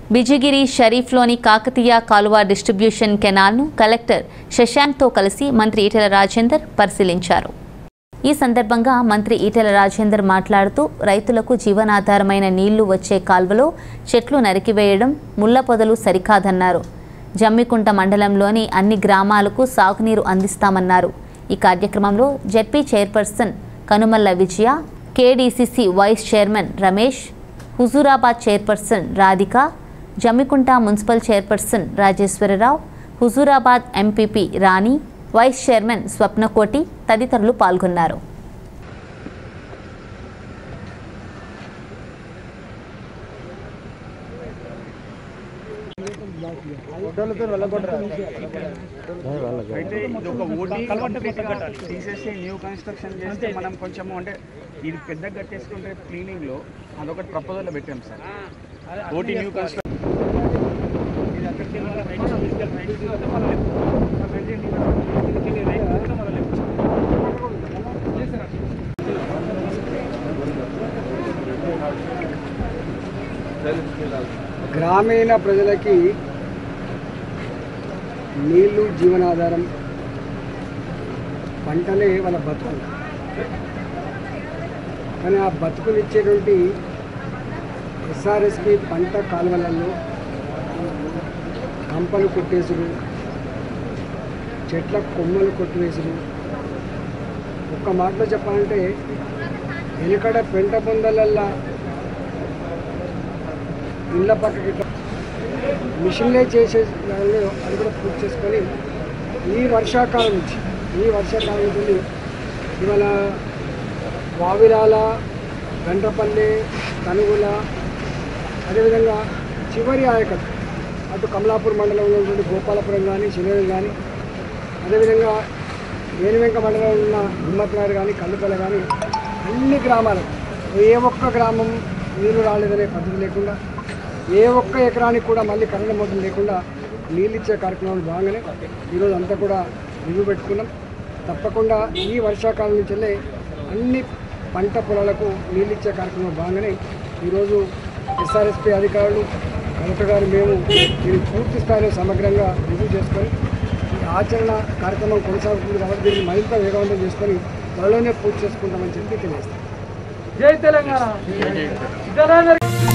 బిజిగిరి షరీఫ్లోని కాకతీయ కాలువ distribution కెనాల్ను collector శశాంక్తో కలిసి మంత్రి ఈటెల రాజేందర్ పరిశీలించారు ఈ సందర్భంగా మంత్రి ఈటెల రాజేందర్ మాట్లాడుతూ రైతులకు జీవనాధారమైన నీళ్లు వచ్చే కాల్వలో చెట్లు నరికివేయడం ముళ్ల పొదలు సరికాదన్నారు జమ్మికుంట మండలంలోని అన్ని గ్రామాలకు సాగునీరు అందిస్తామన్నారు ఈ కార్యక్రమంలో ZP chairperson Kanumalla Vijaya KDCC vice chairman Ramesh Huzurabad chairperson Radhika Jammikunta municipal chairperson Rajeshwararao Huzurabad MPP Rani vice chairman Swapnakoti తదితరులు పాల్గొన్నారు అయితే ఇది ఒక ఓటీ కంప్లీట్ కట్టాలి తీసేసి న్యూ కన్స్ట్రక్షన్ చేస్తే మనం కొంచెము అంటే ఇది పెద్ద కట్టేసుకుంటే క్లీనింగ్ లో అదొకటి ప్రపోజల్ పెట్టాం సార్ ఓటీ న్యూ కన్స్ట్రక్షన్ గ్రామీణ ప్రజలకి నీళ్లు జీవనాధారం పంటలే వాళ్ళ బతుకు కానీ ఆ బతుకునిచ్చేటువంటి ఎస్ఆర్ఎస్పి పంట కాలువలలో కంపలు కొట్టేసుడు చెట్ల కొమ్మలు కొట్టివేసుడు ఒక్క మాటలో చెప్పాలంటే వెనుకడ పెంట పొందలల్లా ఇళ్ళ పక్కకి ఇట్లా మిషన్లే చేసే వాళ్ళు అది కూడా పూర్తి చేసుకొని ఈ వర్షాకాలం నుంచి ఈ వర్షాకాలం నుంచి ఇవాళ వావిలాల గండ్రపల్లి తనుగుల అదేవిధంగా చివరి ఆయకట్టు అటు కమలాపూర్ మండలంలో ఉన్నటువంటి గోపాలపురం కానీ శనివారం కానీ అదేవిధంగా ఏనువెంక మండలంలో ఉన్న హిమ్మత్నగర్ కానీ కల్లుపల్లి కానీ అన్ని గ్రామాలకు ఏ ఒక్క గ్రామం నీళ్లు రాలేదనే పద్ధతి లేకుండా ఏ ఒక్క ఎకరానికి కూడా మళ్ళీ కరెంట్ మోటార్ లేకుండా నీళ్ళు ఇచ్చే కార్యక్రమాలు బాగానే ఈరోజు అంతా కూడా రివ్యూ పెట్టుకున్నాం తప్పకుండా ఈ వర్షాకాలం నుంచెల్లే అన్ని పంట పొలాలకు నీళ్ళు ఇచ్చే కార్యక్రమం బాగానే ఈరోజు ఎస్ఆర్ఎస్పీ అధికారులు కలెక్టర్ గారు మేము దీన్ని పూర్తి స్థాయిలో సమగ్రంగా రివ్యూ చేసుకొని ఈ ఆచరణ కార్యక్రమం కొనసాగుతుంది కాబట్టి దీన్ని మరింత వేగవంతం చేసుకొని త్వరలోనే పూర్తి చేసుకుంటామని చెప్పి తెలియజేస్తాం జై తెలంగాణ